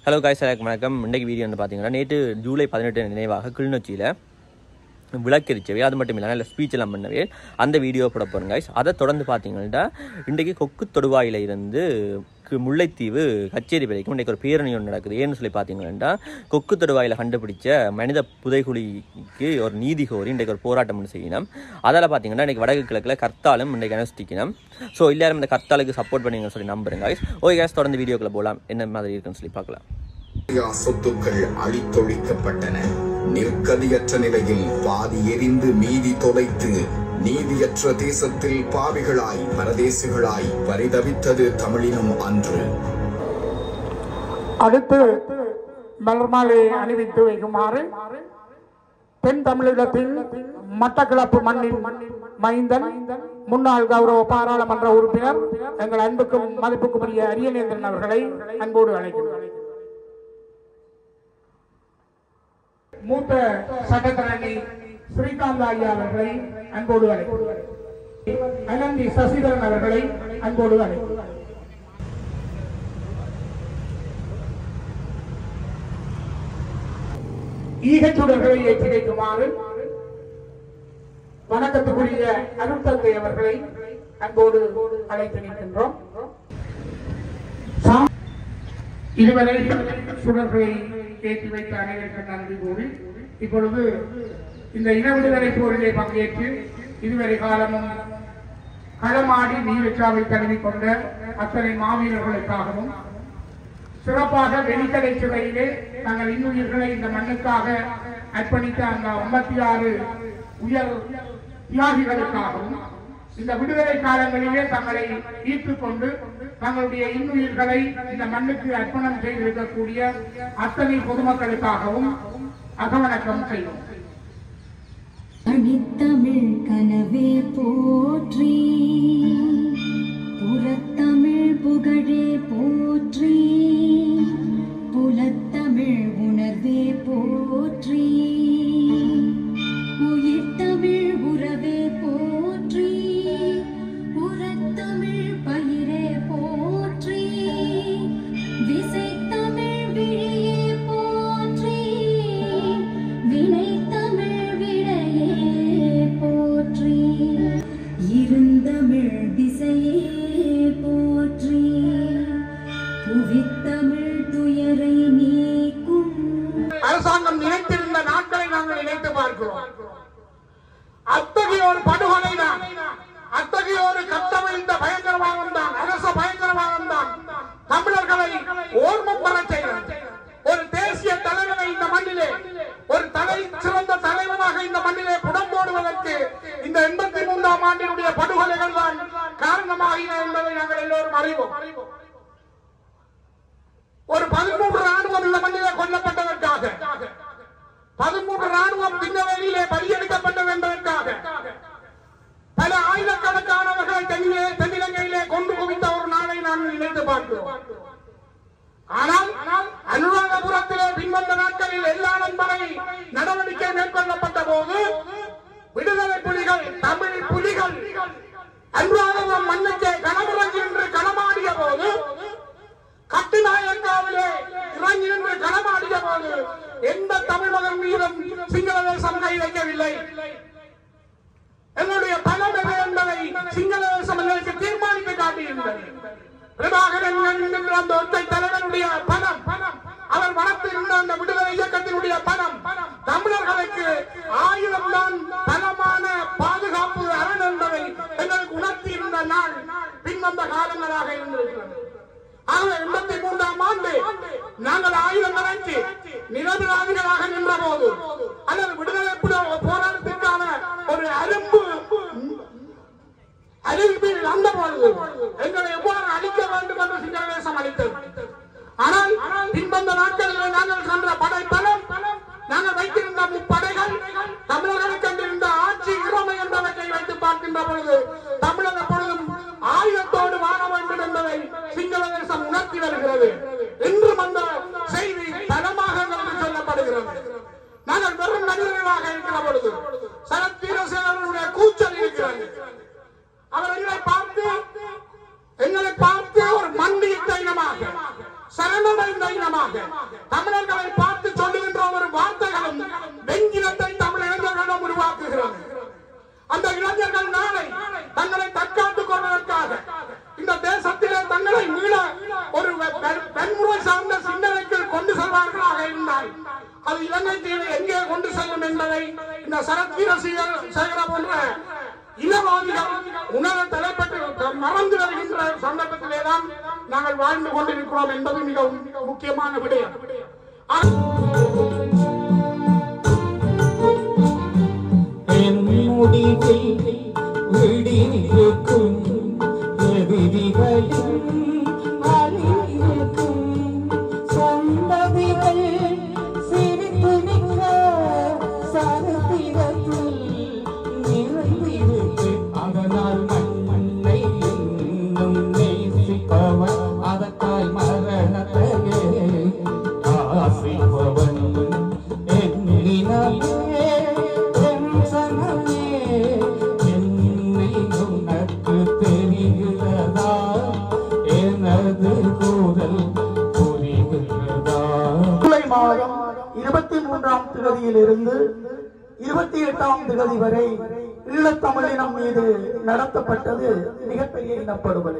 Hello guys எனக்கு வணக்கம் இன்றைக்கு வீடியோ வந்து பார்த்தீங்கன்னா நேற்று ஜூலை பதினெட்டு நினைவாக கிளிநொச்சியில் விளக்கெரிச்சவை அது மட்டும் இல்லை நல்ல ஸ்பீச் எல்லாம் பண்ணவே அந்த வீடியோ போட போகிறோம் guys அதை தொடர்ந்து பார்த்தீங்கன்னா இன்றைக்கு கொக்கு தொடுவாயில இருந்து கு- முல்லைத்தீவு கச்சேரி வரைக்கும் இன்றைக்கு ஒரு பேரணி ஒன்று நடக்குது ஏன்னு சொல்லி பார்த்தீங்கன்னா கொக்கு தொடுவாயில கண்டுபிடிச்ச மனித புதைகுழிக்கு ஒரு நீதி கோரி இன்றைக்கு ஒரு போராட்டம் ஒன்று செய்யணும் அதில் பார்த்தீங்கன்னா இன்றைக்கு வடக்கு கிழக்கில் கர்த்தாலும் இன்றைக்கு அனுஷ்டிக்கணும் ஸோ எல்லாரும் இந்த கர்த்தாலுக்கு சப்போர்ட் பண்ணுங்கன்னு சொல்லி நம்புறேன் guys ஓகே guys தொடர்ந்து வீடியோக்குள்ள போகலாம் என்ன மாதிரி இருக்குன்னு சொல்லி பார்க்கலாம் இந்தியா சொத்துக்கள் அழித்தொழிக்கப்பட்டன நிற்கதியற்ற நிலையில் பாதி எரிந்து மீதி தொலைத்து நீதியற்ற தேசத்தில் பாவிகளாய் பரதேசிகளாய் பரிதவித்தது தமிழினம் அன்று அடுத்து மலர் மாலை அணிவித்து வைக்குமாறு தென் தமிழகத்தின் மட்டக்களப்பு மண்ணின் மைந்தன் முன்னாள் கௌரவ பாராளுமன்ற உறுப்பினர் எங்கள் அன்புக்கும் மதிப்புக்குரிய அரியநேந்திரன் அவர்களை அன்போடு அழைக்கிறோம் மூத்த சட்டத்தரணி ஸ்ரீகாந்த் ஐயா அவர்களை அன்போடு அழைக்கிறோம் அனந்தி சசிதரன் அவர்களை அன்போடு அழைக்கிறோம் ஈகச்சுடர்களை ஏற்றி வைக்குமாறு வணக்கத்துக்குரிய அருட்தந்தை அவர்களை அன்போடு அழைத்து நிற்கின்றோம் சா- இதுவரை சுடர்களை ஏற்றி வைத்த அனைவருக்கும் நன்றி கூறி இப்பொழுது இந்த இன விடுதலை போரிலே பங்கேற்று இதுவரை காலமும் களமாடி நீரச்சாவை தழுவி கொண்ட அத்தனை மாவீரர்களுக்காகவும் சிறப்பாக வெடிக்கடை சிறையிலே நாங்கள் இன்னுயிர்களை இந்த மண்ணுக்காக அர்ப்பணித்த அந்த ஐம்பத்தி ஆறு உயர் தியாகிகளுக்காகவும் இந்த விடுதலை காலங்களிலே தங்களை ஈர்த்துக் கொண்டு தங்களுடைய இன்னுயிர்களை இந்த மண்ணுக்கு அர்ப்பணம் செய்திருக்கக்கூடிய அத்தனை பொதுமக்களுக்காகவும் அகவணக்கம் செய்வோம் அணித்தமிழ் கனவே போற்றி புறத்தமிழ் புகழே போற்றி புலத்தமிழ் உணர்வே போற்றி உயிர்த்தமிழ் உறவே போற்றி உரத்தமிழ் பயிரே போற்றி விசைத்தமிழ் விழியே போற்றி வினைத்தமிழ் விடையே போற்றி இருந்தமிழ் திசையே போற்றி புவித்தமிழ் துயரை நீக்கும் அரசாங்கம் நினைத்திருந்த நாட்களை நாங்கள் நினைத்து பார்க்கிறோம் அத்தகைய ஒரு படுகொலை தான் அத்தகைய ஒரு கட்டமைந்த பயங்கரவாதம் தான் அரச பயங்கரவாதம் தான் தமிழர்களை ஓர்மம் பெற செய்கிறது ஒரு தேசிய தலைவனை இந்த மண்ணிலே ஒரு தலை சிறந்த தலைவனாக இந்த மண்ணிலே புடம் போடுவதற்கு இந்த எண்பத்தி மூன்றாம் ஆண்டினுடைய படுகொலைகள் தான் காரணமாகின என்பதை நாங்கள் எல்லோரும் அறிவோம் ஒரு பதிமூன்று ராணுவம் இந்த மண்ணிலே கொல்லப்பட்டதற்காக பதிமூன்று ராணுவம் பின்னவெளியிலே பலியெடுக்கப்பட்டது என்பதற்காக பல ஆயிரக்கணக்கானவர்களை தென்னிலே தென்னிலங்கையிலே கொண்டு குவித்த ஒரு நாளை நான் நினைத்து பார்க்கிறோம் ஆனால் அனுராதபுரத்திலே பின்வந்த நாட்களில் எல்லா நண்பரை நடவடிக்கை மேற்கொள்ளப்பட்ட போது விடுதலை புலிகள் தமிழ் புலிகள் அனுராதபுரம் மண்ணுக்கே களமிறங்கி என்று களமாடிய போது கட்டுநாயக்காவிலே இறங்கி நின்று களமாடிய போது எந்த தமிழகம் மீதும் சிங்கள தேசம் கை வைக்கவில்லை எங்களுடைய பலம் எது என்பதை சிங்கள தேசம் எங்களுக்கு தீர்மானித்து காட்டியிருந்தது பிரபாகரன் என்கின்ற அந்த ஒற்றை தலைவனுடைய பணம் அவர் வளர்த்திருந்த அந்த விடுதலை இயக்கத்தினுடைய பணம் தமிழர்களுக்கு ஆயுதம் தான் பலமான பாதுகாப்பு அரண் என்பதை எங்களுக்கு உணர்த்தியிருந்த நாள் பின்வந்த காலங்களாக இருந்திருக்கிறது ஆகவே எண்பத்தி மூன்றாம் ஆண்டு நாங்கள் ஆயுதம் இறக்கி நிரபராதிகளாக நின்ற போது அல்லது விடுதலை புலி- போராட்டத்திற்கான ஒரு அரும்பு அறிவிப்பில் வந்த பொழுது எங்களை எவ்வாறு அழிக்க வேண்டும் என்று சிங்கள தேசம் அளித்தது ஆனால் பின்வந்த நாட்களில் நாங்கள் சென்ற படைப்பலம் நாங்கள் வைத்திருந்த முப்படைகள் தமிழர்களுக்கு இருந்த ஆட்சி இறமை என்பவற்றை வைத்து பார்க்கின்ற பொழுது தமிழக பொழுதும் ஆயுதத்தோடு வாழ வேண்டும் என்பதை சிங்கள தேசம் உணர்த்தி வருகிறது இன்றும் அந்த செய்தி பலமாக எங்களுக்கு சொல்லப்படுகிறது நாங்கள் வெறும் மனிதர்களாக இருக்கிற பொழுது சரத் வீரசேனருடைய கூச்சல் இருக்கிறது அவர் எங்களை பார்த்து எங்களை பார்த்து ஒரு மண்டியிட்ட இனமாக சரணடைந்த இனமாக தமிழர்களை பார்த்து சொல்லுகின்ற ஒரு வார்த்தைகளும் வெங்கிலத்தை தமிழ் இளைஞர்களிடம் உருவாக்குகிறது அந்த இளைஞர்கள் நாளை தங்களை தற்காத்துக் கொள்வதற்காக இந்த தேசத்திலே தங்களை மீள ஒரு வெ- வெ- வன்முறை சார்ந்த சிந்தனைக்கு கொண்டு செல்வார்களாக இருந்தால் அது இலங்கை தீவை எங்கே கொண்டு செல்லும் என்பதை இந்த சரத் வீரசேகர சேகர போன்ற இனவாதிகள் உணர தலைப்பட்டு மறந்து வருகின்ற சந்தர்ப்பத்திலேதான் நாங்கள் வாழ்ந்து கொண்டிருக்கிறோம் என்பது மிகவும் முக்கியமான விடயம் ஆனால் என் முடிவில் விடியிருக்கும் எதிரிகளும் அழியிருக்கும் சந்ததிகள் சிரித்து நிற்க சரித்திரத்தில் நிறைந்திருக்கு அதனால் மண்ணை இன்னும் நேசிப்பவன் அதற்காய் மரணத்தையே ஆசிப்பவன் எண்ணினமே என் சனமே என்னை உனக்கு தெரிகிறதா எனது கூறல் புரிகிறதா ஜூலை மாதம் இருபத்தி மூன்றாம் திகதியிலிருந்து இருபத்தி எட்டாம் திகதி வரை ஈழத்தமிழினம் மீது நடத்தப்பட்டது மிகப்பெரிய இனப்படுகொலை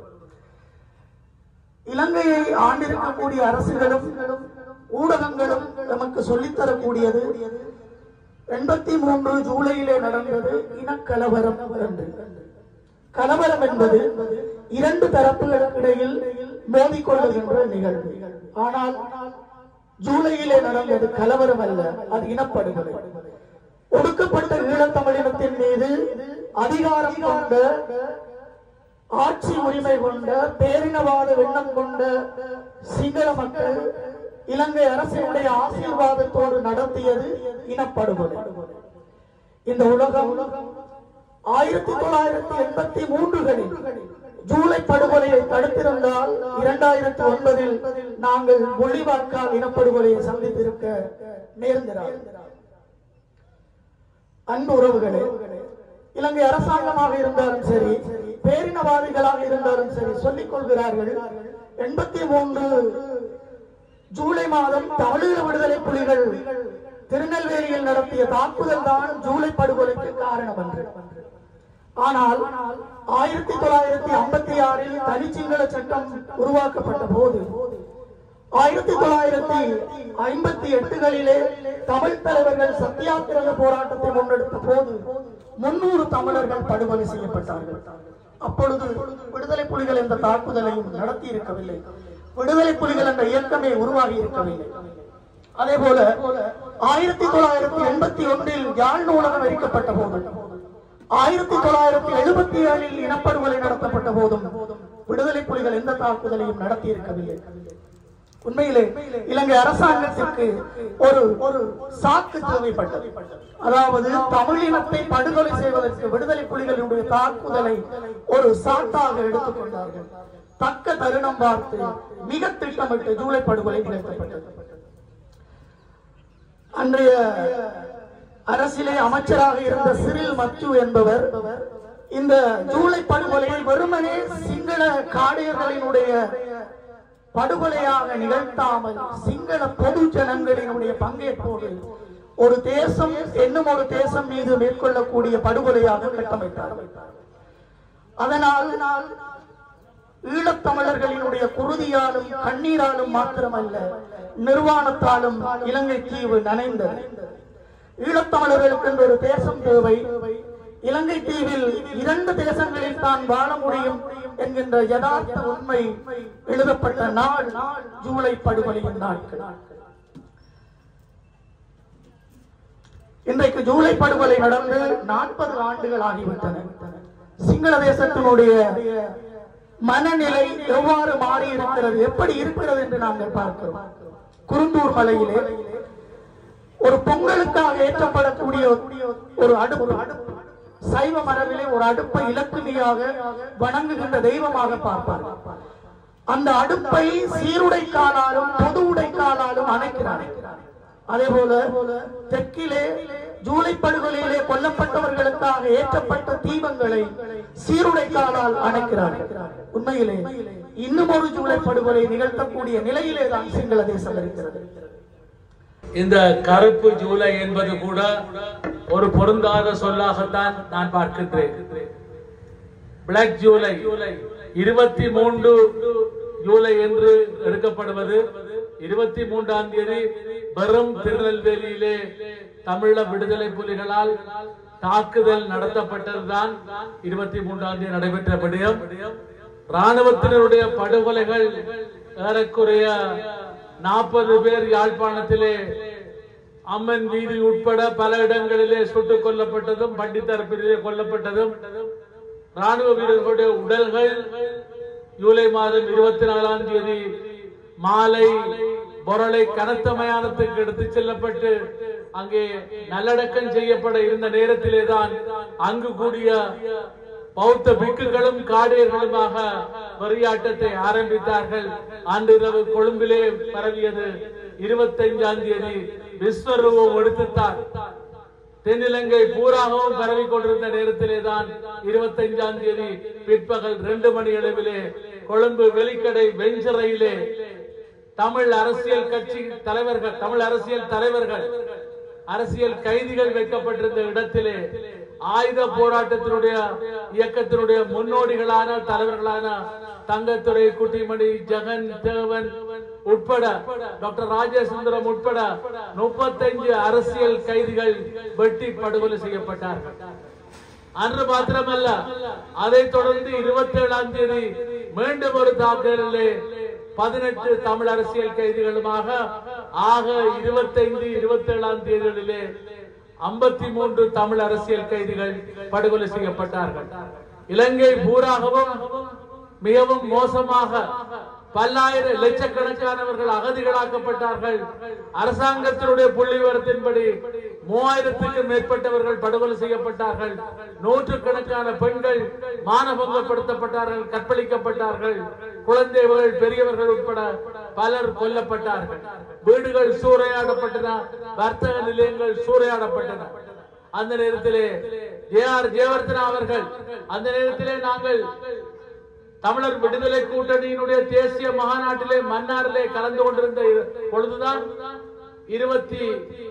இலங்கையை ஆண்டிருக்கக்கூடிய அரசுகளும் ஊடகங்களும் நமக்கு சொல்லித்தரக்கூடியது எண்பத்தி மூன்று ஜூலையிலே நடந்தது இனக்கலவரம் என்று கலவரம் என்பது இரண்டு தரப்புகளுக்கு இடையில் மோதிக்கொள்ளுகின்ற நிகழ்வு ஆனால் ஜூலையிலே நடந்தது கலவரம் அல்ல அது இனப்படுகொலை ஒடுக்கப்பட்ட ஈழத்தமிழினத்தின் மீது அதிகாரம் கொண்ட ஆட்சி உரிமை கொண்ட பேரினவாத எண்ணம் கொண்ட சிங்கள மக்கள் இலங்கை அரசினுடைய ஆசீர்வாதத்தோடு நடத்தியது இனப்படுகொலை இந்த உலகம் ஆயிரத்தி தொள்ளாயிரத்தி எண்பத்தி மூன்றுகளில் ஜூலை படுகொலையை தடுத்திருந்தால் இரண்டாயிரத்தி ஒன்பதில் நாங்கள் முள்ளிவாய்க்கால் இனப்படுகொலையை சந்தித்திருக்க நேர்ந்திரார் அன்பு உறவுகளே இலங்கை அரசாங்கமாக இருந்தாலும் சரி பேரினவாதிகளாக இருந்தாலும் சரி சொல்லிக் கொள்கிறார்கள் எண்பத்தி மூன்று ஜூலை மாதம் தமிழீழ விடுதலை புலிகள் திருநெல்வேலியில் நடத்திய தாக்குதல் தான் ஜூலை படுகொலைக்கு காரணம் என்று ஆனால் ஆயிரத்தி தொள்ளாயிரத்தி ஐம்பத்தி ஆறில் தனிச்சிங்கள சட்டம் உருவாக்கப்பட்ட போது ஆயிரத்தி தொள்ளாயிரத்தி ஐம்பத்தி எட்டுகளிலே தமிழ் தலைவர்கள் சத்தியாகிரக போராட்டத்தை முன்னெடுத்த போது முன்னூறு தமிழர்கள் படுகொலை செய்யப்பட்டார்கள் அப்பொழுது விடுதலை புலிகள் என்ற தாக்குதலையும் நடத்தி இருக்கவில்லை விடுதலை புலிகள் என்ற இயக்கமே உருவாகி இருக்கவில்லை அதே போல ஆயிரத்தி தொள்ளாயிரத்தி எண்பத்தி ஒன்றில் யாழ் நூலகம் எரிக்கப்பட்ட போது ஆயிரத்தி தொள்ளாயிரத்தி எழுபத்தி ஏழில் இனப்படுகொலை நடத்தப்பட்ட போதும் விடுதலை புலிகள் எந்த தாக்குதலையும் நடத்தி இருக்கவில்லை உண்மையிலே இலங்கை அரசாங்கத்திற்கு ஒரு ஒரு சாக்கு தேவைப்பட்டது அதாவது தமிழினத்தை படுகொலை செய்வதற்கு விடுதலை புலிகளுடைய தாக்குதலை ஒரு சாட்டாக எடுத்துக்கொண்டார்கள் தக்க தருணம் பார்த்து மிக திட்டமிட்டு ஜூலை படுகொலை நிகழ்த்தப்பட்டது அன்றைய அரசிலே அமைச்சராக இருந்த சிறில் மச்சு என்பவர் இந்த ஜூலை படுகொலையை வெறுமனே சிங்கள காடையர்களினுடைய படுகொலையாக நிகழ்த்தாமல் சிங்கள பொது ஜனங்களினுடைய பங்கேற்போடு ஒரு தேசம் என்னும் ஒரு தேசம் மீது மேற்கொள்ளக்கூடிய படுகொலையாக கட்டமைத்தார் அதனால் ஈழத்தமிழர்களினுடைய குருதியாலும் கண்ணீராலும் மாத்திரமல்ல நிர்வாணத்தாலும் இலங்கை தீவு நனைந்தது ஈழத்தமிழர்களுக்கு என்று ஒரு தேசம் தேவை இலங்கை தீவில் இரண்டு தேசங்களில் தான் வாழ முடியும் என்கின்ற யதார்த்த உண்மை எழுதப்பட்ட நாள் ஜூலை படுகொலையின் நாட்கள் இன்றைக்கு ஜூலை படுகொலை நடந்து நாற்பது ஆண்டுகள் ஆகிவிட்டன சிங்கள தேசத்தினுடைய மனநிலை எவ்வாறு மாறி இருக்கிறது எப்படி இருக்கிறது என்று நாங்கள் பார்க்கிறோம் குருந்தூர் மலையிலே ஒரு பொங்கலுக்காக ஏற்றப்படக்கூடிய ஒரு அடுப்பு சைவ மரபிலே ஒரு அடுப்பை இலக்குமியாக வணங்குகின்ற தெய்வமாக பார்ப்பார்கள் அந்த அடுப்பை சீருடை காலாலும் பொது உடை காலாலும் அணைக்கிறார் அதே போல தெற்கிலே ஜூலை படுகொலையிலே கொல்லப்பட்டவர்களுக்காக ஏற்றப்பட்ட தீபங்களை சீருடை காலால் அணைக்கிறார்கள் உண்மையிலே இன்னும் ஒரு ஜூலை படுகொலை நிகழ்த்தக்கூடிய நிலையிலே தான் சிங்கள தேசம் இருக்கிறது இந்த கருப்பு ஜூலை என்பது கூட ஒரு பொருந்தாத சொல்லாகத்தான் நான் பார்க்கின்றேன் பிளாக் ஜூலை இருபத்தி மூன்று ஜூலை என்று எடுக்கப்படுவது இருபத்தி மூன்றாம் தேதி வெறும் திருநெல்வேலியிலே தமிழ விடுதலை புலிகளால் தாக்குதல் நடத்தப்பட்டதுதான் இருபத்தி மூன்றாம் தேதி நடைபெற்ற விடயம் ராணுவத்தினருடைய படுகொலைகள் ஏறக்குறைய நாற்பது பேர் யாழ்ப்பாணத்திலே அம்மன் வீதி உட்பட பல இடங்களிலே சுட்டுக் கொல்லப்பட்டதும் பண்டித்தரப்பிலே கொல்லப்பட்டதும் ராணுவ வீரர்களுடைய உடல்கள் ஜூலை மாதம் இருபத்தி நாலாம் தேதி மாலை பொருளை கனத்த மயானத்துக்கு எடுத்துச் செல்லப்பட்டு அங்கே நல்லடக்கம் செய்யப்பட இருந்த நேரத்திலே தான் அங்கு கூடிய பௌத்த பிக்குகளும் காடியர்களுமாக வெறியாட்டத்தை ஆரம்பித்தார்கள் அன்றிரவு கொழும்பிலே பரவியது இருபத்தைந்தாம் தேதி விஸ்வரூபம் எடுத்துத்தார் தென்னிலங்கை பூராகவும் பரவி கொண்டிருந்த நேரத்திலே தான் இருபத்தைந்தாம் தேதி பிற்பகல் ரெண்டு மணி அளவிலே கொழும்பு வெளிக்கடை வெஞ்சரையிலே தமிழ் அரசியல் கட்சி தலைவர்கள் தமிழ் அரசியல் தலைவர்கள் அரசியல் கைதிகள் வைக்கப்பட்டிருந்த இடத்திலே ஆயுத போராட்டத்தினுடைய இயக்கத்தினுடைய முன்னோடிகளான தலைவர்களான தங்கத்துறை குட்டிமணி ஜெகன் தேவன் உட்பட டாக்டர் ராஜசுந்தரம் உட்பட முப்பத்தைந்து அரசியல் கைதிகள் வெட்டி படுகொலை செய்யப்பட்டார்கள் அன்று மாத்திரமல்ல அதைத் தொடர்ந்து இருபத்தி ஏழாம் தேதி மீண்டும் ஒரு தாக்குதலிலே பதினெட்டு தமிழ் அரசியல் கைதிகளுமாக ஆக இருபத்தைந்து இருபத்தி ஏழாம் தேதிகளிலே ஐம்பத்தி மூன்று தமிழ் அரசியல் கைதிகள் படுகொலை செய்யப்பட்டார்கள் இலங்கை பூராகவும் மிகவும் மோசமாக பல்லாயிரம் லட்சக்கணக்கானவர்கள் அகதிகளாக்கப்பட்டார்கள் அரசாங்கத்தினுடைய புள்ளி விவரத்தின்படி மூவாயிரத்துக்கும் மேற்பட்டவர்கள் படுகொலை செய்யப்பட்டார்கள் நூற்றுக்கணக்கான பெண்கள் மானபங்கப்படுத்தப்பட்டார்கள் கற்பழிக்கப்பட்டார்கள் குழந்தைகள் பெரியவர்கள் உட்பட பலர் கொல்லப்பட்டார்கள் வீடுகள் சூறையாடப்பட்டன வர்த்தக நிலையங்கள் சூறையாடப்பட்டன அந்த நேரத்திலே ஜே ஆர் ஜெயவர்தனா அவர்கள் அந்த நேரத்திலே நாங்கள் தமிழர் விடுதலை கூட்டணியினுடைய தேசிய மகாநாட்டிலே மன்னாரிலே கலந்து கொண்டிருந்த பொழுதுதான் இருபத்தி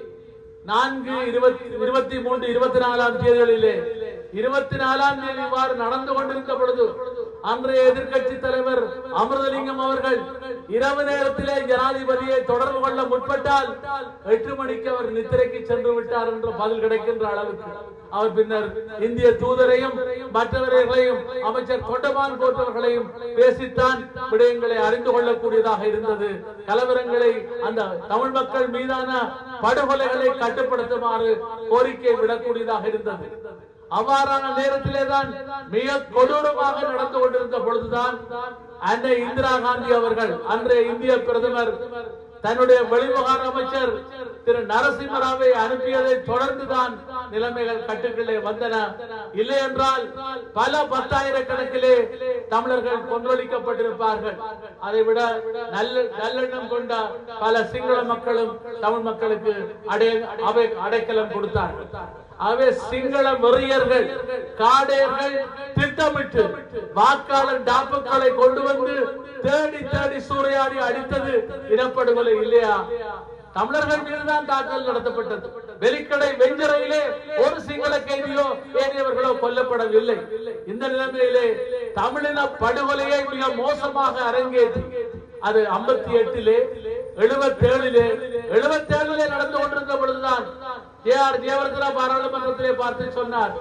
நான்கு இருபத்தி இருபத்தி மூன்று இருபத்தி நாலாம் தேதிகளிலே இருபத்தி நாலாம் தேதி இவ்வாறு நடந்து கொண்டிருந்த பொழுது அன்றைய எதிர்க்கட்சி தலைவர் அமிர்தலிங்கம் அவர்கள் இரவு நேரத்திலே ஜனாதிபதியை தொடர்பு கொள்ள முற்பட்டால் எட்டு மணிக்கு அவர் நித்திரைக்கு சென்று விட்டார் என்ற பதில் கிடைக்கின்ற அளவுக்கு அவர் பின்னர் இந்திய தூதரையும் மற்றவர்களையும் அமைச்சர் கொண்டமான் போன்றவர்களையும் பேசித்தான் விடயங்களை அறிந்து கொள்ளக்கூடியதாக இருந்தது கலவரங்களை அந்த தமிழ் மக்கள் மீதான படுகொலைகளை கட்டுப்படுத்துமாறு கோரிக்கை விடக்கூடியதாக இருந்தது அவ்வாறான நேரத்திலே தான் மிக கொடூரமாக நடந்து கொண்டிருந்த பொழுதுதான் அன்னை இந்திரா காந்தி அவர்கள் அன்றைய இந்திய பிரதமர் தன்னுடைய வெளிவிவகார அமைச்சர் திரு நரசிம்மராவை அனுப்பியதை தொடர்ந்துதான் நிலைமைகள் கட்டுக்குள்ளே வந்தன இல்லை என்றால் பல பத்தாயிரக்கணக்கிலே தமிழர்கள் கொன்றொழிக்கப்பட்டிருப்பார்கள் அதை விட நல்ல நல்லெண்ணம் கொண்ட பல சிங்கள மக்களும் தமிழ் மக்களுக்கு அடைய அவை அடைக்கலம் கொடுத்தார்கள் ஆகவே சிங்கள வெறியர்கள் காடையர்கள் திட்டமிட்டு வாக்காளர் டாப்புக்களை கொண்டு வந்து தேடி தேடி சூறையாடி அடித்தது இனப்படுகொலை இல்லையா தமிழர்கள் மீதுதான் தாக்குதல் நடத்தப்பட்டது வெளிக்கடை வெஞ்சரையிலே ஒரு சிங்கள கைதியோ ஏறியவர்களோ கொல்லப்படவில்லை இந்த நிலைமையிலே தமிழின படுகொலையை மிக மோசமாக அரங்கேற்றி அது ஐம்பத்தி எட்டிலே எழுபத்தி ஏழிலே எழுபத்தி ஏழிலே நடந்து கொண்டிருந்த பொழுதுதான் ஜே ஆர் ஜெயவர்தனா பாராளுமன்றத்திலே பார்த்து சொன்னார்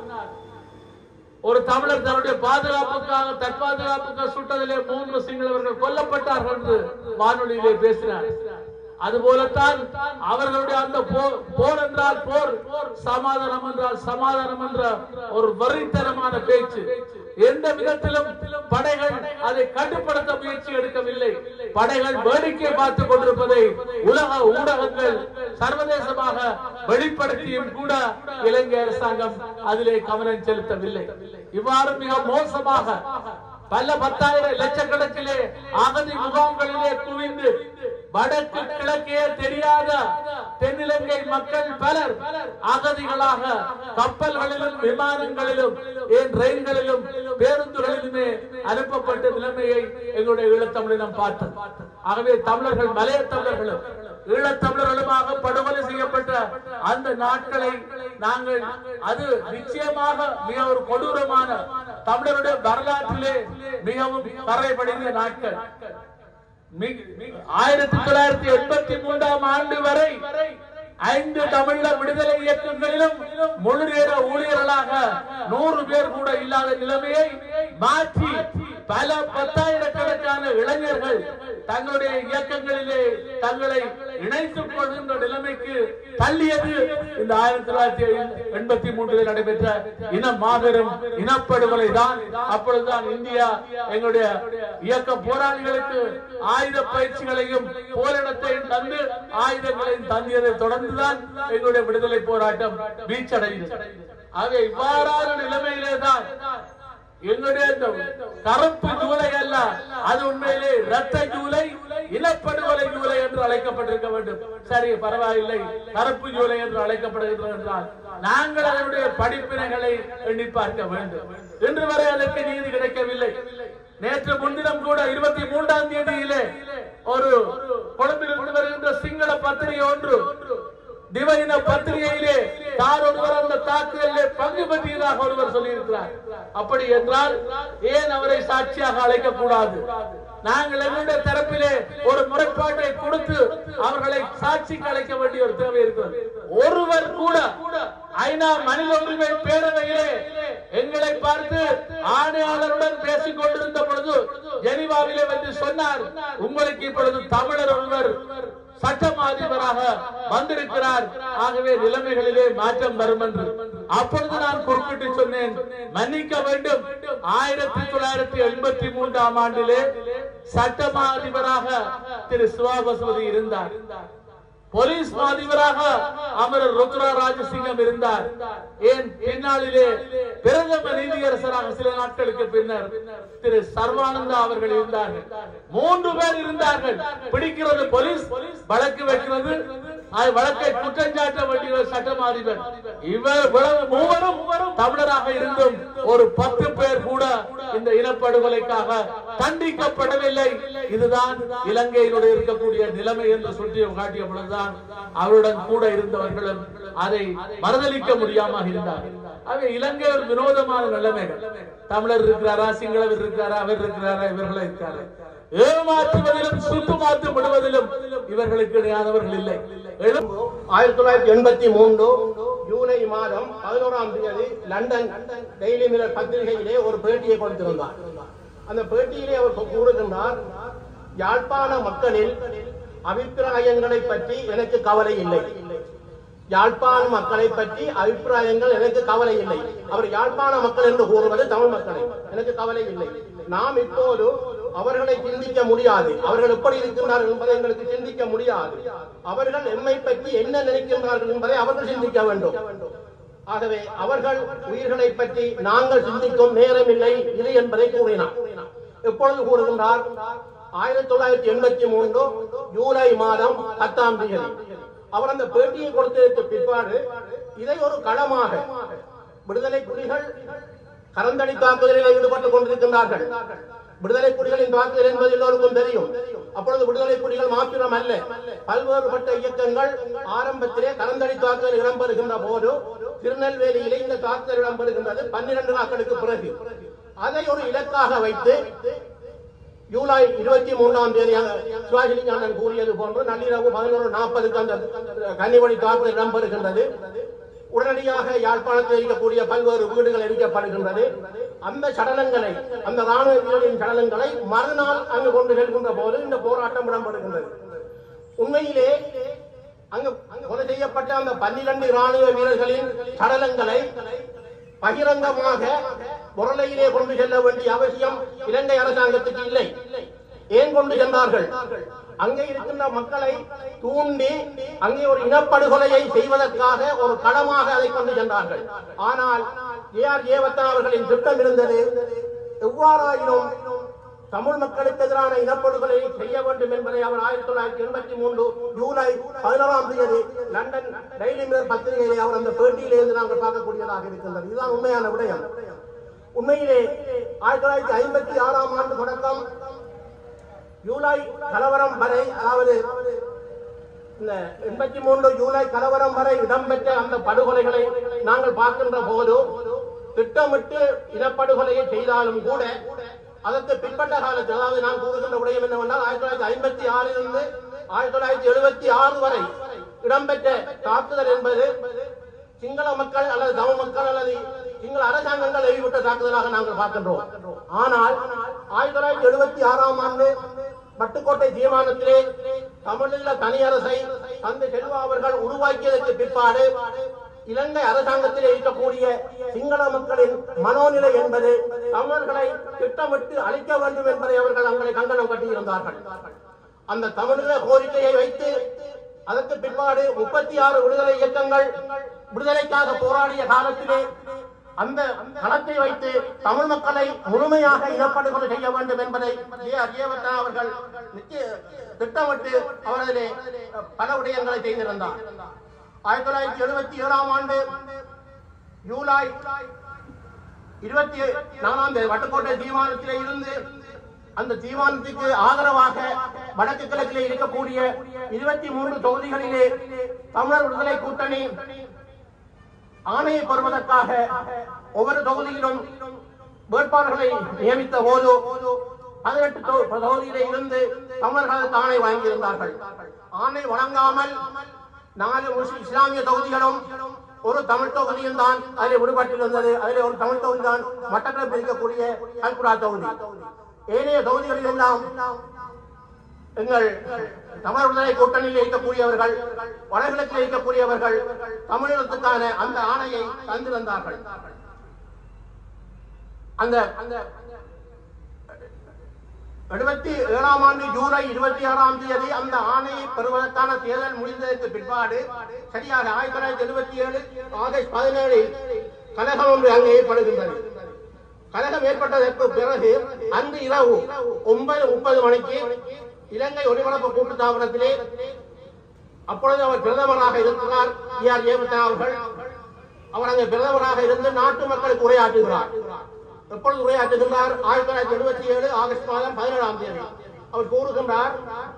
ஒரு தமிழர் தன்னுடைய பாதுகாப்புக்காக தற்பாதுகாப்புக்காக சுட்டதிலே மூன்று சிங்களவர்கள் கொல்லப்பட்டார்கள் என்று வானொலியிலே பேசினார் அதுபோலத்தான் அவர்களுடைய அந்த போர் போர் என்றால் போர் சமாதானம் என்றால் சமாதானம் என்ற ஒரு வரித்தனமான பேச்சு எந்த விதத்திலும் படைகள் அதை கட்டுப்படுத்த முயற்சி எடுக்கவில்லை படைகள் வேடிக்கை பார்த்துக் கொண்டிருப்பதை உலக ஊடகங்கள் சர்வதேசமாக வெளிப்படுத்தியும் கூட இலங்கை அரசாங்கம் அதிலே கவனம் செலுத்தவில்லை இவ்வாறு மிக மோசமாக பல பத்தாயிரம் லட்சக்கணக்கிலே அகதி முகாம்களிலே குவிந்து வடக்கு கிழக்கே தெரியாத தென்னிலங்கை மக்கள் பலர் அகதிகளாக கப்பல்களிலும் விமானங்களிலும் ஏன் ரயில்களிலும் பேருந்துகளிலுமே அனுப்பப்பட்ட நிலைமையை எங்களுடைய ஈழத்தமிழினம் பார்த்தோம் ஆகவே தமிழர்கள் மலைய தமிழர்களும் ஈழத்தமிழர்களுமாக படுகொலை செய்யப்பட்ட அந்த நாட்களை நாங்கள் அது நிச்சயமாக மிக ஒரு கொடூரமான தமிழருடைய வரலாற்றிலே மிகவும் கரைபடிந்த நாட்கள் மிக- மிக- ஆயிரத்தி தொள்ளாயிரத்தி எண்பத்தி மூன்றாம் ஆண்டு வரை ஐந்து தமிழ விடுதலை இயக்கங்களிலும் முழு நேர ஊழியர்களாக நூறு பேர் கூட இல்லாத நிலைமையை மாற்றி பல பத்தாயிரக்கணக்கான இளைஞர்கள் தங்களுடைய இயக்கங்களிலே தங்களை இணைத்துக் கொள்கின்ற நிலைமைக்கு தள்ளியது இந்த ஆயிரத்தி தொள்ளாயிரத்தி எண்பத்தி மூன்றில் நடைபெற்ற இன மாபெரும் இனப்படுகொலை தான் அப்பொழுதுதான் இந்தியா எங்களுடைய இயக்க போராளிகளுக்கு ஆயுத பயிற்சிகளையும் போரிடத்தையும் தந்து ஆயுதங்களையும் தந்தியதை தொடர்ந்துதான் எங்களுடைய விடுதலை போராட்டம் வீச்சடைந்தது ஆகவே இவ்வாறான நிலைமையிலே தான் எங்களுடைய இந்த கருப்பு ஜூலை அல்ல அது உண்மையிலே ரத்த ஜூலை இனப்படுகொலை ஜூலை என்று அழைக்கப்பட்டிருக்க வேண்டும் சரி பரவாயில்லை கருப்பு ஜூலை என்று அழைக்கப்படுகிறது என்றால் நாங்கள் அதனுடைய படிப்பினைகளை எண்ணி பார்க்க வேண்டும் இன்று வரை அதற்கு நீதி கிடைக்கவில்லை நேற்று முன்தினம் கூட இருபத்தி மூன்றாம் தேதியிலே ஒரு கொழும்பில் இருந்து வருகின்ற சிங்கள பத்திரிகை ஒன்று திவையின பத்திரிகையிலே யார் ஒருவர் அந்த தாக்குதலிலே பங்கு பெற்றியதாக ஒருவர் சொல்லியிருக்கிறார் அப்படி என்றால் ஏன் அவரை சாட்சியாக அழைக்க கூடாது நாங்கள் எங்களுடைய தரப்பிலே ஒரு முறைப்பாட்டை கொடுத்து அவர்களை சாட்சிக்கு அழைக்க வேண்டிய ஒரு தேவை இருக்கிறது ஒருவர் கூட ஐநா மனித உரிமை பேரவையிலே எங்களை பார்த்து ஆணையாளருடன் பேசிக் கொண்டிருந்த பொழுது ஜெனிவாவிலே வந்து சொன்னார் உங்களுக்கு இப்பொழுது தமிழர் ஒருவர் சட்டம் அதிபராக வந்திருக்கிறார் ஆகவே நிலைமைகளிலே மாற்றம் வரும் என்று அப்பொழுது நான் குறிப்பிட்டு சொன்னேன் மன்னிக்க வேண்டும் ஆயிரத்தி தொள்ளாயிரத்தி எண்பத்தி மூன்றாம் ஆண்டிலே சட்டமா அதிபராக திரு சிவாபசுமதி இருந்தார் போலீஸ் அதிபராக அமரர் ருத்ரா ராஜசிங்கம் இருந்தார் ஏன் பின்னாளிலே பிரதம நீதியரசராக சில நாட்களுக்கு பின்னர் திரு சர்வானந்தா அவர்கள் இருந்தார்கள் மூன்று பேர் இருந்தார்கள் பிடிக்கிறது போலீஸ் வழக்கு வைக்கிறது அது வழக்கை குற்றஞ்சாட்ட வேண்டிய சட்டம் அதிபர் இவர் இவ்வளவு மூவரும் தமிழராக இருந்தும் ஒரு பத்து பேர் கூட இந்த இனப்படுகொலைக்காக தண்டிக்கப்படவில்லை இதுதான் இலங்கையினுடைய இருக்கக்கூடிய நிலைமை என்று சுட்டி காட்டிய பொழுதுதான் அவருடன் கூட இருந்தவர்களும் அதை மறுதளிக்க முடியாமல் இருந்தார் ஆகவே இலங்கை ஒரு வினோதமான நிலைமைகள் தமிழர் இருக்கிறாரா சிங்களவர் இருக்கிறாரா அவர் இருக்கிறாரா இவர்களா இருக்கிறாரா ஏமாற்றுவதிலும் சுட்டு மாற்று விடுவதிலும் இவர்களுக்கு இணையாதவர்கள் இல்லை எழு- ஆயிரத்தி தொள்ளாயிரத்தி எண்பத்தி மூன்று ஜூலை மாதம் பதினோராம் தேதி லண்டன் டெய்லி மிரர் பத்திரிகையிலே ஒரு பேட்டியை கொடுத்திருந்தார் அந்த பேட்டியிலே அவர் கூறுகின்றார் யாழ்ப்பாண மக்களில் அபிப்பிராயங்களை பற்றி எனக்கு கவலை இல்லை யாழ்ப்பாண மக்களை பற்றி அபிப்பிராயங்கள் எனக்கு கவலை இல்லை அவர் யாழ்ப்பாண மக்கள் என்று கூறுவது தமிழ் மக்களை எனக்கு கவலை இல்லை நாம் இப்போது அவர்களை சிந்திக்க முடியாது அவர்கள் எப்படி இருக்கின்றார்கள் என்பதை எங்களுக்கு சிந்திக்க முடியாது அவர்கள் எம்மை பற்றி என்ன நினைக்கின்றார்கள் என்பதை அவர்கள் சிந்திக்க வேண்டும் ஆகவே அவர்கள் உயிர்களை பற்றி நாங்கள் சிந்திக்கும் நேரமில்லை இது என்பதை கூறினார் எப்பொழுது கூறுகின்றார் ஆயிரத்தி தொள்ளாயிரத்தி எண்பத்தி மூன்று ஜூலை மாதம் பத்தாம் தேதி அவர் அந்த பேட்டியை கொடுத்ததற்கு பிற்பாடு இதை ஒரு களமாக விடுதலை புலிகள் கரந்தடி தாக்குதலில் ஈடுபட்டுக் கொண்டிருக்கின்றார்கள் விடுதலை புலிகளின் தாக்குதல் என்பது எல்லோருக்கும் தெரியும் அப்பொழுது விடுதலை புலிகள் மாத்திரம் அல்ல பல்வேறுபட்ட இயக்கங்கள் ஆரம்பத்திலே கரந்தடி தாக்குதல் இடம்பெறுகின்ற போது திருநெல்வேலியிலே இந்த தாக்குதல் இடம்பெறுகின்றது பன்னிரண்டு நாட்களுக்கு பிறகு அதை ஒரு இலக்காக வைத்து ஜூலை இருபத்தி மூன்றாம் தேதி சிவாஜிலிங்கானன் கூறியது போன்று நள்ளிரவு பதினோரு நாற்பதுக்கு அந்த கன்னிவழி தாக்குதல் இடம்பெறுகின்றது உடனடியாக யாழ்ப்பாணத்தில் இருக்கக்கூடிய பல்வேறு வீடுகள் எரிக்கப்படுகின்றது அந்த சடலங்களை அந்த ராணுவ வீரர்களின் சடலங்களை மறுநாள் அங்கு கொண்டு செல்கின்ற போது இந்த போராட்டம் இடம்பெறுகின்றது உண்மையிலே அங்கு கொலை செய்யப்பட்ட அந்த பன்னிரண்டு ராணுவ வீரர்களின் சடலங்களை பகிரங்கமாக முரளையிலே கொண்டு செல்ல வேண்டிய அவசியம் இலங்கை அரசாங்கத்துக்கு இல்லை ஏன் கொண்டு சென்றார்கள் அங்கே இருக்கின்ற மக்களை தூண்டி அங்கே ஒரு இனப்படுகொலையை செய்வதற்காக ஒரு களமாக அதை கொண்டு சென்றார்கள் ஆனால் ஏ ஆர் ஏவத்தன் அவர்களின் திட்டம் இருந்தது எவ்வாறாயினும் தமிழ் மக்களுக்கு எதிரான இனப்படுகொலை செய்ய வேண்டும் என்பதை அவர் ஆயிரத்தி தொள்ளாயிரத்தி எண்பத்தி மூன்று ஜூலை பதினோராம் தேதி லண்டன் டெய்லி மிரர் பத்திரிகையிலே அவர் அந்த பேட்டியிலிருந்து நாங்கள் பார்க்கக்கூடியதாக இருக்கின்றது இதுதான் உண்மையான விடயம் உண்மையிலே ஆயிரத்தி தொள்ளாயிரத்தி ஐம்பத்தி ஆறாம் ஆண்டு தொடக்கம் ஜூலை கலவரம் வரை அதாவது இந்த எண்பத்தி மூன்று ஜூலை கலவரம் வரை இடம்பெற்ற அந்த படுகொலைகளை நாங்கள் பார்க்கின்ற போது திட்டமிட்டு இனப்படுகொலையை செய்தாலும் கூட அதற்கு பிற்பட்ட காலத்தில் அதாவது நான் கூறுகின்ற விடயம் என்னவென்றால் ஆயிரத்தி தொள்ளாயிரத்தி ஐம்பத்தி ஆறிலிருந்து ஆயிரத்தி தொள்ளாயிரத்தி எழுபத்தி ஆறு வரை இடம்பெற்ற தாக்குதல் என்பது சிங்கள மக்கள் அல்லது தமிழ் மக்கள் அல்லது சிங்கள அரசாங்கங்கள் எழிவிட்ட தாக்குதலாக நாங்கள் பார்க்கின்றோம் ஆனால் ஆயிரத்தி தொள்ளாயிரத்தி எழுபத்தி ஆறாம் ஆண்டு பட்டுக்கோட்டை தீர்மானத்திலே தமிழீழ தனி அரசை தந்தை செல்வா அவர்கள் உருவாக்கியதற்கு பிற்பாடு இலங்கை அரசாங்கத்திலே இருக்கக்கூடிய சிங்கள மக்களின் மனோநிலை என்பது தமிழர்களை திட்டமிட்டு அழிக்க வேண்டும் என்பதை அவர்கள் தங்களை கங்கணம் கட்டியிருந்தார்கள் அந்த தமிழக கோரிக்கையை வைத்து அதற்கு பிற்பாடு முப்பத்தி ஆறு விடுதலை இயக்கங்கள் விடுதலைக்காக போராடிய காலத்திலே அந்த களத்தை வைத்து தமிழ் மக்களை முழுமையாக இனப்படுகொலை செய்ய வேண்டும் என்பதை ஏ. அரியவர்தனா அவர்கள் நிச்சய திட்டமிட்டு அவரதிலே பல விடயங்களை செய்திருந்தார் ஆயிரத்தி தொள்ளாயிரத்தி எழுபத்தி ஏழாம் ஆண்டு ஜூலை இருபத்தி நாலாம் தேதி வட்டுக்கோட்டை தீர்மானத்திலே இருந்து அந்த தீர்மானத்துக்கு ஆதரவாக வடக்கு கிழக்கிலே இருக்கக்கூடிய இருபத்தி மூன்று தொகுதிகளிலே தமிழர் விடுதலை கூட்டணி ஆணையை பெறுவதற்காக ஒவ்வொரு தொகுதியிலும் வேட்பாளர்களை நியமித்த போது பதினெட்டு தொ- தொகுதியிலே இருந்து தமிழர்களுக்கு ஆணை வழங்கியிருந்தார்கள் ஆணை வழங்காமல் நாலு முஸ்லிம் இஸ்லாமிய தொகுதிகளும் ஒரு தமிழ் தொகுதியும் தான் அதில் விடுபட்டிருந்தது அதில் ஒரு தமிழ் தொகுதி தான் மட்டக்களப்பில் இருக்கக்கூடிய கல்குடா தொகுதி ஏனைய தொகுதிகளில் எல்லாம் எங்கள் தமிழ் விடுதலை கூட்டணியில் இருக்கக்கூடியவர்கள் வடகிழக்கில் இருக்கக்கூடியவர்கள் தமிழகத்துக்கான அந்த ஆணையை தந்திருந்தார்கள் அந்த அந்த எழுபத்தி ஏழாம் ஆண்டு ஜூலை இருபத்தி ஆறாம் தேதி அந்த ஆணையை பெறுவதற்கான தேர்தல் முடிந்ததற்கு பிற்பாடு சரியாக ஆயிரத்தி தொள்ளாயிரத்தி எழுபத்தி ஏழு ஆகஸ்ட் பதினேழில் கலகம் ஒன்று அங்கே ஏற்படுகின்றது கலகம் ஏற்பட்டதற்கு பிறகு அன்று இரவு ஒன்பது முப்பது மணிக்கு இலங்கை ஒலிபரப்பு கூட்டுத்தாபனத்திலே அப்பொழுது அவர் பிரதமராக இருக்கிறார் டி ஆர் ஜெயவர்தனா அவர்கள் அவர் அங்கே பிரதமராக இருந்து நாட்டு மக்களுக்கு உரையாற்றுகிறார் எப்பொழுது உரையாற்றுகின்றார் ஆயிரத்தி தொள்ளாயிரத்தி எழுபத்தி ஏழு ஆகஸ்ட் மாதம் பதினேழாம் தேதி அவர் கூறுகின்றார்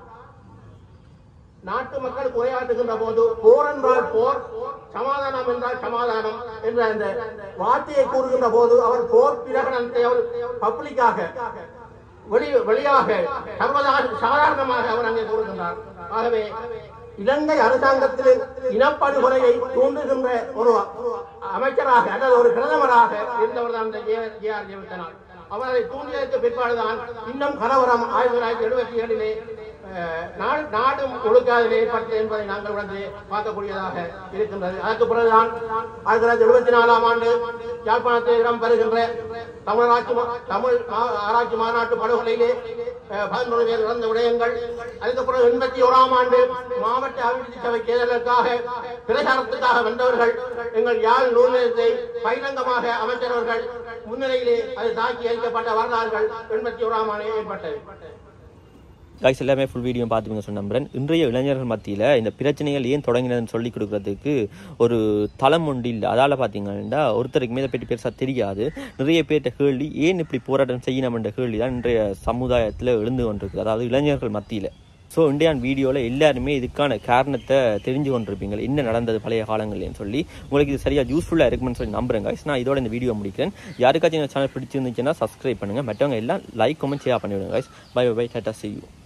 நாட்டு மக்களுக்கு உரையாற்றுகின்ற போது போர் என்றால் போர் சமாதானம் என்றால் சமாதானம் என்ற அந்த வார்த்தையை கூறுகின்ற போது அவர் போர் பிரகடனத்தை அவர் பப்ளிக்காக வெளி வெளியாக சர்வதா சாதாரணமாக அவர் அங்கே கூறுகின்றார் ஆகவே இலங்கை அரசாங்கத்தில் இனப்படுகொலையை தூண்டுகின்ற ஒரு அமைச்சராக அல்லது ஒரு பிரதமராக இருந்தவர் தான் இந்த ஜே ஜே ஆர் ஜெயவர்தனார் அவர் அதை தூண்டியதற்கு பிற்பாடுதான் இன்னும் கலவரம் ஆயிரத்தி தொள்ளாயிரத்தி எழுபத்தி ஏழிலே அஹ், நாடு நாடு முழுக்காதில் ஏற்பட்டது என்பதை நாங்கள் வந்து பார்க்கக்கூடியதாக இருக்கின்றது அதற்கு பிறகுதான் ஆயிரத்தி தொள்ளாயிரத்தி எழுபத்தி நாலாம் ஆண்டு யாழ்ப்பாணத்தில் இடம்பெறுகின்ற தமிழராட்சி மா- தமிழ் மா- ஆராய்ச்சி மாநாட்டு படுகொலையிலே அஹ், பதினொரு பேர் இறந்த விடயங்கள் அதுக்கு பிறகு எண்பத்தி ஓராம் ஆண்டு மாவட்ட அபிவிருத்தி சபை தேர்தலுக்காக பிரச்சாரத்துக்காக வந்தவர்கள் எங்கள் யாழ் நூலகத்தை பகிரங்கமாக அமைச்சரவர்கள் முன்னிலையிலே அது தாக்கி அளிக்கப்பட்ட வரலாறுகள் எண்பத்தி ஓராம் ஆண்டு ஏற்பட்டது கைஸ் எல்லாமே ஃபுல் வீடியோ பார்த்துங்க சொன்ன நம்புறேன் இன்றைய இளைஞர்கள் மத்தியில் இந்த பிரச்சனைகள் ஏன் தொடங்கினதுன்னு சொல்லி கொடுக்கறதுக்கு ஒரு தளம் ஒன்று இல்லை அதால் பார்த்தீங்கன்னா ஒருத்தருக்கு மேலே பற்றி பெருசாக தெரியாது நிறைய பேர்கிட்ட கேள்வி ஏன் இப்படி போராட்டம் செய்யணும்ன்ற கேள்வி தான் இன்றைய சமுதாயத்தில் எழுந்து கொண்டிருக்கு அதாவது இளைஞர்கள் மத்தியில் ஸோ இந்தியான் வீடியோவில் எல்லாருமே இதுக்கான காரணத்தை தெரிஞ்சு கொண்டிருப்பீங்க என்ன நடந்தது பழைய காலங்கள்லன்னு சொல்லி உங்களுக்கு இது சரியாக யூஸ்ஃபுல்லாக இருக்குமென்னு சொல்லி நம்புறேன் guys. நான் இதோட இந்த வீடியோ முடிக்கிறேன் யாருக்காச்சும் இந்த சேனல் பிடிச்சிருந்துச்சுன்னா சப்ஸ்கிரைப் பண்ணுங்கள் மற்றவங்க எல்லாம் லைக் கமெண்ட் ஷேர் பண்ணிவிடுங்க guys. Bye bye tata see you